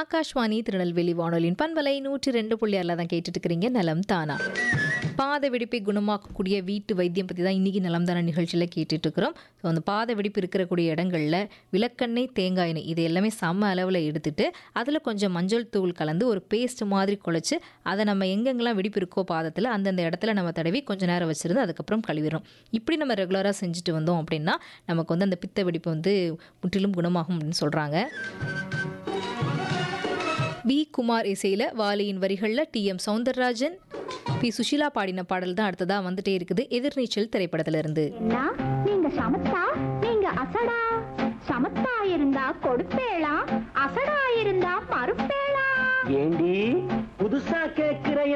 ஆகாஷ்வாணி திருநெல்வேலி வானொலியின் பண்பலை நூற்றி ரெண்டு புள்ளி ஆறில் தான் கேட்டுட்டு இருக்கிறீங்க நலம் தானா பாத வெடிப்பை குணமாக்கக்கூடிய வீட்டு வைத்தியம் பற்றி தான் இன்றைக்கி நலம் தானா நிகழ்ச்சியில் கேட்டுட்டு இருக்கிறோம் ஸோ அந்த பாத வெடிப்பு இருக்கக்கூடிய இடங்களில் விளக்கெண்ணெய் தேங்காய் எண்ணெய் இது எல்லாமே சம அளவில் எடுத்துட்டு அதில் கொஞ்சம் மஞ்சள் தூள் கலந்து ஒரு பேஸ்ட் மாதிரி குழச்சி அதை நம்ம எங்கெங்கெல்லாம் வெடிப்பு இருக்கோ பாதத்தில் அந்தந்த இடத்துல நம்ம தடவி கொஞ்ச நேரம் வச்சுருந்து அதுக்கப்புறம் கழுவிடும் இப்படி நம்ம ரெகுலராக செஞ்சுட்டு வந்தோம் அப்படின்னா நமக்கு வந்து அந்த பித்த வெடிப்பு வந்து முற்றிலும் குணமாகும் அப்படின்னு சொல்கிறாங்க வி குமார் இசையில் வாலியின் வரிகளில் T M Soundararajan P Susheela பாடின பாடல் தான் அடுத்ததா வந்துட்டே இருக்குது எதிர்நீச்சல் திரைப்படத்துல இருந்து என்ன நீங்க சமத்தா நீங்க அசடா சமத்தா இருந்தா கொடுப்பேளா அசடா இருந்தா மறுப்பேளா ஏண்டி புதுசா கேக்குற